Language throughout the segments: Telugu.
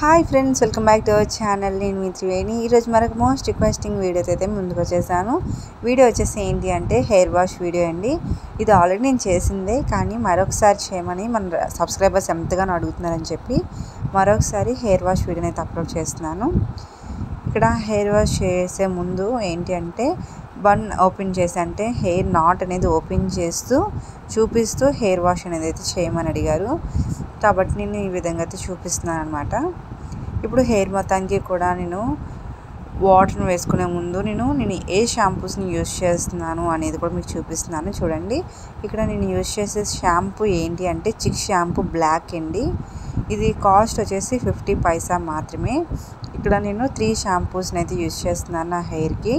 hi friends welcome back to our channel నేను మీ త్రివేణి ఈరోజు మరొక మోస్ట్ రిక్వెస్టింగ్ వీడియోతో అయితే ముందుకు వచ్చేసాను వీడియో వచ్చేసి ఏంటి అంటే హెయిర్ వాష్ వీడియో అండి ఇది ఆల్రెడీ నేను చేసిందే కానీ మరొకసారి చేయమని మన సబ్స్క్రైబర్స్ ఎంతగానో అడుగుతున్నారని చెప్పి మరొకసారి హెయిర్ వాష్ వీడియోని అయితే అప్లోడ్ చేస్తున్నాను ఇక్కడ హెయిర్ వాష్ చేసే ముందు ఏంటి అంటే బన్ ఓపెన్ చేసి అంటే హెయిర్ నాట్ అనేది ఓపెన్ చేస్తూ చూపిస్తూ హెయిర్ వాష్ అనేది అయితే చేయమని అడిగారు కాబట్టి నేను ఈ విధంగా అయితే చూపిస్తున్నాను అనమాట ఇప్పుడు హెయిర్ మొత్తానికి కూడా నేను వాటర్ని వేసుకునే ముందు నేను నేను ఏ షాంపూస్ని యూస్ చేస్తున్నాను అనేది కూడా మీకు చూపిస్తున్నాను చూడండి ఇక్కడ నేను యూస్ చేసే షాంపూ ఏంటి అంటే చిక్ షాంపూ బ్లాక్ అండి ఇది కాస్ట్ వచ్చేసి ఫిఫ్టీ పైసా మాత్రమే ఇక్కడ నేను త్రీ షాంపూస్ని అయితే యూస్ చేస్తున్నాను నా హెయిర్కి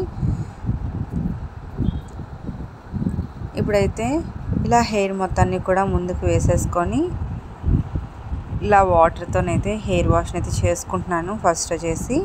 ఇప్పుడైతే ఇలా హెయిర్ మొత్తాన్ని కూడా ముందుకు వేసేసుకొని ఇలా వాటర్తోనైతే హెయిర్ వాష్ని అయితే చేసుకుంటున్నాను ఫస్ట్ వచ్చేసి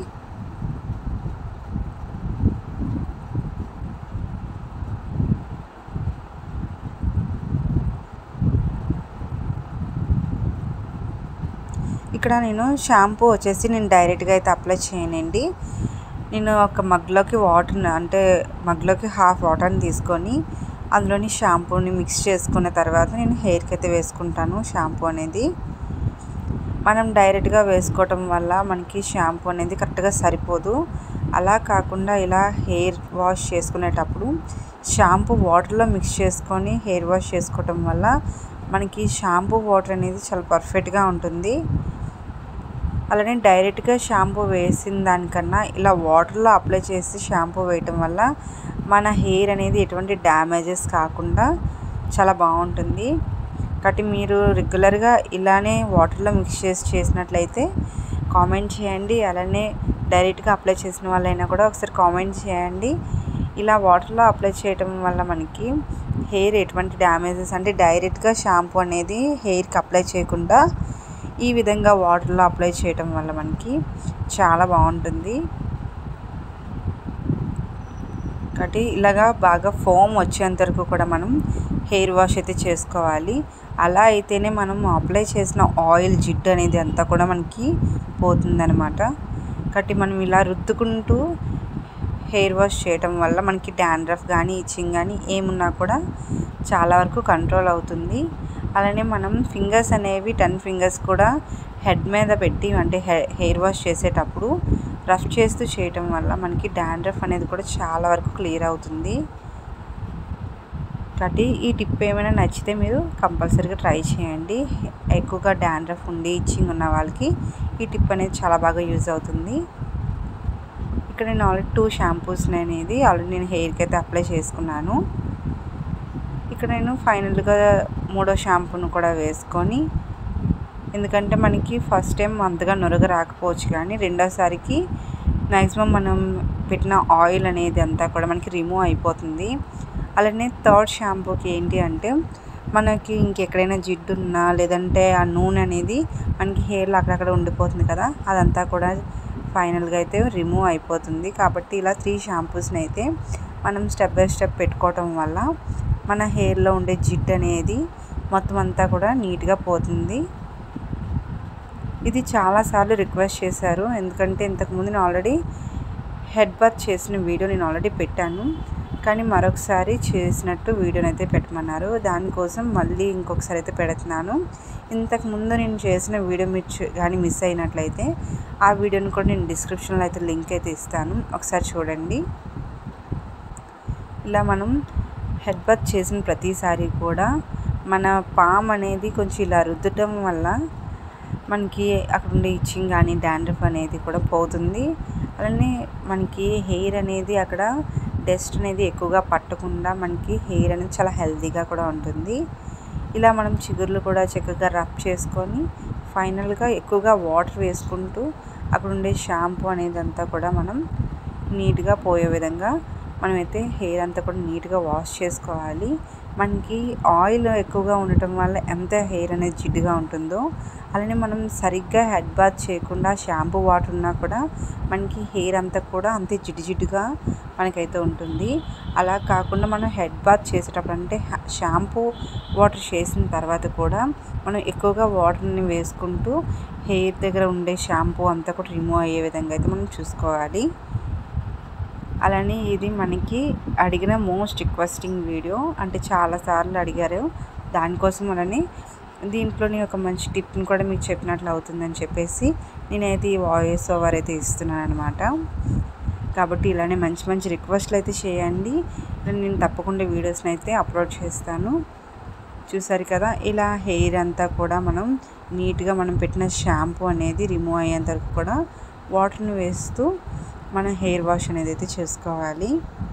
ఇక్కడ నేను షాంపూ వచ్చేసి నేను డైరెక్ట్గా అయితే అప్లై చేయనండి నేను ఒక మగ్లోకి వాటర్ అంటే మగ్లోకి హాఫ్ వాటర్ని తీసుకొని అందులోని షాంపూని మిక్స్ చేసుకున్న తర్వాత నేను హెయిర్కి అయితే వేసుకుంటాను షాంపూ అనేది మనం డైరెక్ట్గా వేసుకోవటం వల్ల మనకి షాంపూ అనేది కరెక్ట్గా సరిపోదు అలా కాకుండా ఇలా హెయిర్ వాష్ చేసుకునేటప్పుడు షాంపూ వాటర్లో మిక్స్ చేసుకొని హెయిర్ వాష్ చేసుకోవటం వల్ల మనకి షాంపూ వాటర్ అనేది చాలా పర్ఫెక్ట్గా ఉంటుంది అలానే డైరెక్ట్గా షాంపూ వేసిన దానికన్నా ఇలా వాటర్లో అప్లై చేసి షాంపూ వేయటం వల్ల మన హెయిర్ అనేది ఎటువంటి డ్యామేజెస్ కాకుండా చాలా బాగుంటుంది కాబట్టి మీరు రెగ్యులర్గా ఇలానే వాటర్లో మిక్స్ చేసి చేసినట్లయితే కామెంట్ చేయండి అలానే డైరెక్ట్గా అప్లై చేసిన వాళ్ళైనా కూడా ఒకసారి కామెంట్ చేయండి ఇలా వాటర్లో అప్లై చేయటం వల్ల మనకి హెయిర్ ఎటువంటి డ్యామేజెస్ అంటే డైరెక్ట్గా షాంపూ అనేది హెయిర్కి అప్లై చేయకుండా ఈ విధంగా వాటర్లో అప్లై చేయటం వల్ల మనకి చాలా బాగుంటుంది కాబట్టి ఇలాగా బాగా ఫోమ్ వచ్చేంత వరకు కూడా మనం హెయిర్ వాష్ అయితే చేసుకోవాలి అలా అయితేనే మనం అప్లై చేసిన ఆయిల్ జిడ్డు అనేది అంతా కూడా మనకి పోతుందనమాట కాబట్టి మనం ఇలా రుద్దుకుంటూ హెయిర్ వాష్ చేయటం వల్ల మనకి డాండ్రఫ్ కానీ ఇచ్చింగ్ కానీ ఏమున్నా కూడా చాలా వరకు కంట్రోల్ అవుతుంది అలానే మనం ఫింగర్స్ అనేవి టెన్ ఫింగర్స్ కూడా హెడ్ మీద పెట్టి అంటే హెయిర్ వాష్ చేసేటప్పుడు రఫ్ చేస్తూ చేయటం వల్ల మనకి డాండ్రఫ్ అనేది కూడా చాలా వరకు క్లియర్ అవుతుంది కాబట్టి ఈ టిప్ ఏమైనా నచ్చితే మీరు కంపల్సరీగా ట్రై చేయండి ఎక్కువగా డాండ్రఫ్ ఉండి ఇచ్చింగ్ ఉన్న వాళ్ళకి ఈ టిప్ అనేది చాలా బాగా యూజ్ అవుతుంది ఇక్కడ నేను ఆల్రెడీ టూ షాంపూస్ అనేది ఆల్రెడీ నేను హెయిర్కి అయితే అప్లై చేసుకున్నాను ఇక్కడ నేను ఫైనల్గా మూడో షాంపూను కూడా వేసుకొని ఎందుకంటే మనకి ఫస్ట్ టైం అంతగా నొరగ రాకపోవచ్చు కానీ రెండోసారికి మ్యాక్సిమం మనం పెట్టిన ఆయిల్ అనేది అంతా కూడా మనకి రిమూవ్ అయిపోతుంది అలానే థర్డ్ షాంపూకి ఏంటి అంటే మనకి ఇంకెక్కడైనా జిడ్డు ఉన్నా లేదంటే ఆ నూనె అనేది మనకి హెయిర్లో అక్కడక్కడ ఉండిపోతుంది కదా అదంతా కూడా ఫైనల్గా అయితే రిమూవ్ అయిపోతుంది కాబట్టి ఇలా త్రీ షాంపూస్ని అయితే మనం స్టెప్ బై స్టెప్ పెట్టుకోవటం వల్ల మన హెయిర్లో ఉండే జిడ్డు అనేది మొత్తం అంతా కూడా నీట్గా పోతుంది ఇది చాలాసార్లు రిక్వెస్ట్ చేశారు ఎందుకంటే ఇంతకుముందు నేను ఆల్రెడీ హెడ్ బాత్ చేసిన వీడియో నేను ఆల్రెడీ పెట్టాను కానీ మరొకసారి చేసినట్టు వీడియోని అయితే పెట్టమన్నారు దానికోసం మళ్ళీ ఇంకొకసారి అయితే పెడుతున్నాను ఇంతకుముందు నేను చేసిన వీడియో మీరు కానీ మిస్ అయినట్లయితే ఆ వీడియోని కూడా నేను డిస్క్రిప్షన్లో అయితే లింక్ అయితే ఇస్తాను ఒకసారి చూడండి ఇలా మనం హెడ్ బాత్ చేసిన ప్రతిసారి కూడా మన పామ్ అనేది కొంచెం ఇలా రుద్దటం వల్ల మనకి అక్కడ ఉండే ఇచ్చింగ్ కానీ డాండ్రఫ్ అనేది కూడా పోతుంది అలానే మనకి హెయిర్ అనేది అక్కడ డస్ట్ అనేది ఎక్కువగా పట్టకుండా మనకి హెయిర్ అనేది చాలా హెల్తీగా కూడా ఉంటుంది ఇలా మనం చిగుర్లు కూడా చక్కగా రబ్ చేసుకొని ఫైనల్గా ఎక్కువగా వాటర్ వేసుకుంటూ అక్కడ ఉండే షాంపూ అనేది అంతా కూడా మనం నీట్గా పోయే విధంగా మనమైతే హెయిర్ అంతా కూడా నీట్గా వాష్ చేసుకోవాలి మనకి ఆయిల్ ఎక్కువగా ఉండటం వల్ల ఎంత హెయిర్ అనేది జిడ్డుగా ఉంటుందో అలానే మనం సరిగ్గా హెడ్ బాత్ చేయకుండా షాంపూ వాటర్ ఉన్నా కూడా మనకి హెయిర్ అంతా కూడా అంతే జిడ్డు జిడ్డుగా మనకైతే ఉంటుంది అలా కాకుండా మనం హెడ్ బాత్ చేసేటప్పుడు అంటే షాంపూ వాటర్ చేసిన తర్వాత కూడా మనం ఎక్కువగా వాటర్ని వేసుకుంటూ హెయిర్ దగ్గర ఉండే షాంపూ అంతా కూడా రిమూవ్ అయ్యే విధంగా అయితే మనం చూసుకోవాలి అలానే ఇది మనకి అడిగిన మోస్ట్ రిక్వెస్టింగ్ వీడియో అంటే చాలాసార్లు అడిగారు దానికోసం అలానే దీంట్లోని ఒక మంచి టిప్ని కూడా మీకు చెప్పినట్లు అవుతుందని చెప్పేసి నేనైతే ఈ వాయిస్ ఓవర్ అయితే ఇస్తున్నాను అనమాట కాబట్టి ఇలానే మంచి మంచి రిక్వెస్ట్లు అయితే చేయండి నేను తప్పకుండా వీడియోస్ని అయితే అప్లోడ్ చేస్తాను చూసారు కదా ఇలా హెయిర్ అంతా కూడా మనం నీట్గా మనం పెట్టిన షాంపూ అనేది రిమూవ్ అయ్యేంత వరకు కూడా వాటర్ని వేస్తూ మనం హెయిర్ వాష్ అనేది అయితే చేసుకోవాలి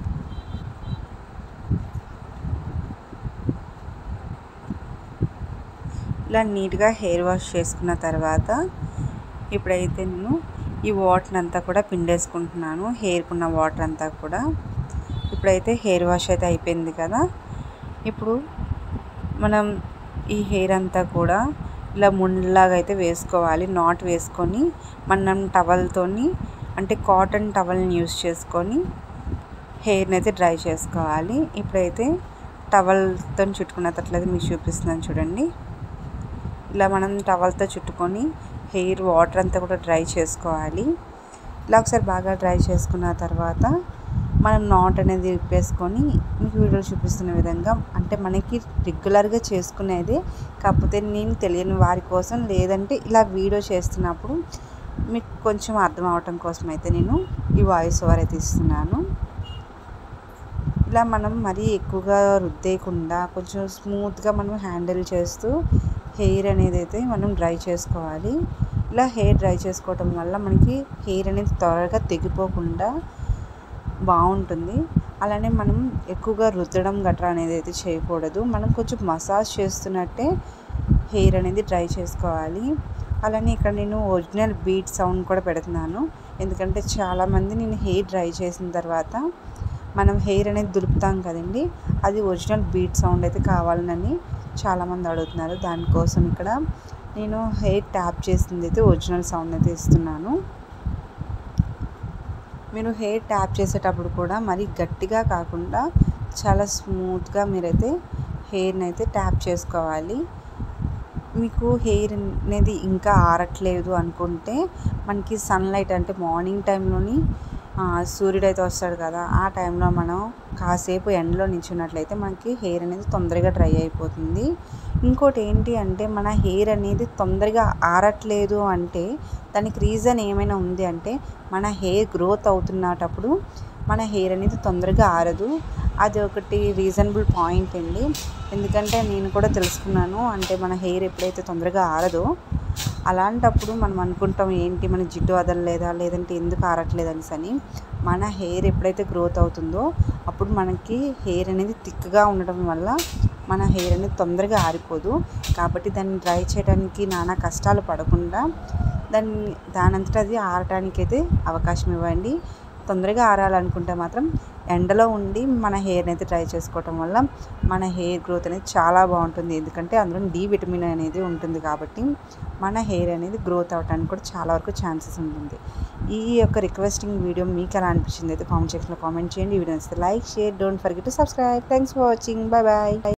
ఇలా నీట్గా హెయిర్ వాష్ చేసుకున్న తర్వాత ఇప్పుడైతే నేను ఈ వాటర్ అంతా కూడా పిండేసుకుంటున్నాను హెయిర్కి ఉన్న వాటర్ అంతా కూడా ఇప్పుడైతే హెయిర్ వాష్ అయితే అయిపోయింది కదా ఇప్పుడు మనం ఈ హెయిర్ అంతా కూడా ఇలా ముండ్లాగా అయితే వేసుకోవాలి నాట్ వేసుకొని మనం టవల్తోని అంటే కాటన్ టవల్ని యూస్ చేసుకొని హెయిర్ని అయితే డ్రై చేసుకోవాలి ఇప్పుడైతే టవల్తో చుట్టుకున్నట్లయితే మీకు చూపిస్తున్నాను చూడండి ఇలా మనం టవల్తో చుట్టుకొని హెయిర్ వాటర్ అంతా కూడా డ్రై చేసుకోవాలి ఇలా ఒకసారి బాగా డ్రై చేసుకున్న తర్వాత మనం నాట్ అనేది విప్పేసుకొని మీకు వీడియో చూపిస్తున్న విధంగా అంటే మనకి రెగ్యులర్గా చేసుకునేది కాకపోతే నేను తెలియని వారి కోసం లేదంటే ఇలా వీడియో చేస్తున్నప్పుడు మీకు కొంచెం అర్థం అవటం కోసం అయితే నేను ఈ వాయిస్ ఓవర్ అయితే ఇస్తున్నాను ఇలా మనం మరీ ఎక్కువగా రుద్దేయకుండా కొంచెం స్మూత్గా మనం హ్యాండిల్ చేస్తూ హెయిర్ అనేది అయితే మనం డ్రై చేసుకోవాలి ఇలా హెయిర్ డ్రై చేసుకోవటం వల్ల మనకి హెయిర్ అనేది త్వరగా తెగిపోకుండా బాగుంటుంది అలానే మనం ఎక్కువగా రుద్దడం గట్రా అనేది అయితే చేయకూడదు మనం కొంచెం మసాజ్ చేస్తున్నట్టే హెయిర్ అనేది డ్రై చేసుకోవాలి అలానే ఇక్కడ నేను ఒరిజినల్ బీట్ సౌండ్ కూడా పెడుతున్నాను ఎందుకంటే చాలామంది నేను హెయిర్ డ్రై చేసిన తర్వాత మనం హెయిర్ అనేది దులుపుతాం కదండి అది ఒరిజినల్ బీట్ సౌండ్ అయితే కావాలని చాలామంది అడుగుతున్నారు దానికోసం ఇక్కడ నేను హెయిర్ ట్యాప్ చేసింది అయితే ఒరిజినల్ సౌండ్ అయితే ఇస్తున్నాను మీరు హెయిర్ ట్యాప్ చేసేటప్పుడు కూడా మరీ గట్టిగా కాకుండా చాలా స్మూత్గా మీరైతే హెయిర్ని అయితే ట్యాప్ చేసుకోవాలి మీకు హెయిర్ అనేది ఇంకా ఆరట్లేదు అనుకుంటే మనకి సన్లైట్ అంటే మార్నింగ్ టైంలోని సూర్యుడు అయితే వస్తాడు కదా ఆ టైంలో మనం కాసేపు ఎండలో నిల్చున్నట్లయితే మనకి హెయిర్ అనేది తొందరగా డ్రై అయిపోతుంది ఇంకోటి ఏంటి అంటే మన హెయిర్ అనేది తొందరగా ఆరట్లేదు అంటే దానికి రీజన్ ఏమైనా ఉంది అంటే మన హెయిర్ గ్రోత్ అవుతున్నటప్పుడు మన హెయిర్ అనేది తొందరగా ఆరదు అది ఒకటి రీజనబుల్ పాయింట్ అండి ఎందుకంటే నేను కూడా తెలుసుకున్నాను అంటే మన హెయిర్ ఎప్పుడైతే తొందరగా ఆరదో అలాంటప్పుడు మనం అనుకుంటాం ఏంటి మన జిడ్డు వదలలేదా లేదంటే ఎందుకు ఆరట్లేదు అనేసి అని మన హెయిర్ ఎప్పుడైతే గ్రోత్ అవుతుందో అప్పుడు మనకి హెయిర్ అనేది థిక్గా ఉండడం వల్ల మన హెయిర్ అనేది తొందరగా ఆరిపోదు కాబట్టి దాన్ని డ్రై చేయడానికి నానా కష్టాలు పడకుండా దాన్ని దానంతట అది ఆరటానికి అయితే అవకాశం ఇవ్వండి తొందరగా ఆరాలనుకుంటే మాత్రం ఎండలో ఉండి మన హెయిర్ని అయితే డ్రై చేసుకోవటం వల్ల మన హెయిర్ గ్రోత్ అనేది చాలా బాగుంటుంది ఎందుకంటే అందులో డి విటమిన్ అనేది ఉంటుంది కాబట్టి మన హెయిర్ అనేది గ్రోత్ అవ్వడానికి కూడా చాలా వరకు ఛాన్సెస్ ఉంటుంది ఈ యొక్క రిక్వెస్టింగ్ వీడియో మీకు ఎలా అనిపించింది అయితే కామెంట్ సెక్షన్లో కామెంట్ చేయండి ఈ వీడియో నచ్చితే like share don't forget to subscribe thanks for watching bye bye